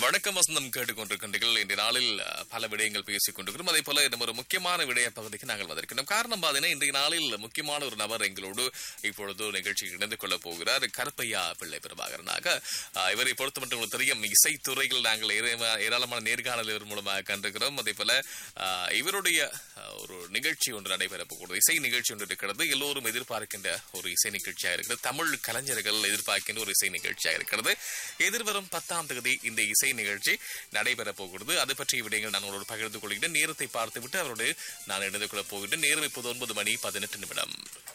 வணக்கம் வசந்தம் கேட்டுக்கொண்டிருக்கின்றீர்கள் இன்றைய நாளில் அஹ், பல விடயங்கள் பேசிக் கொண்டிருக்கிறோம் அதே போல நம்ம ஒரு முக்கியமான விடய பகுதிக்கு நாங்கள் வந்திருக்கிறோம் காரணம் பார்த்தீங்கன்னா இன்றைய நாளில் முக்கியமான ஒரு நபர் எங்களோடு இப்பொழுது நிகழ்ச்சிக்கு இணைந்து கொள்ளப் போகிறார் கருப்பையா பிள்ளை பிரபாகரனாக அஹ், இவரை பொறுத்த மட்டும் உங்களுக்கு தெரியும் இசைத்துறையில் நாங்கள் ஏற- ஏராளமான நேர்காணல் இவர் மூலமாக கண்டிருக்கிறோம் அதே போல அஹ், இவருடைய அஹ், ஒரு நிகழ்ச்சி ஒன்று நடைபெற போகிறது இசை நிகழ்ச்சி ஒன்று இருக்கிறது எல்லோரும் எதிர்பார்க்கின்ற ஒரு இசை நிகழ்ச்சியாக இருக்கிறது தமிழ் கலைஞர்கள் எதிர்பார்க்கின்ற ஒரு இசை நிகழ்ச்சியாக இருக்கிறது எதிர்வரும் பத்தாம் தேதி இந்த இசை நிகழ்ச்சி நடைபெற போகிறது அது பற்றிய விடயங்கள் நான் உங்களோடு பகிர்ந்து கொள்கிறேன் நேரத்தை பார்த்துவிட்டு அவரோடு நான் இணைந்து கொள்ளப் போகிறேன் நேரம் இப்போது ஒன்பது மணி பதினெட்டு நிமிடம்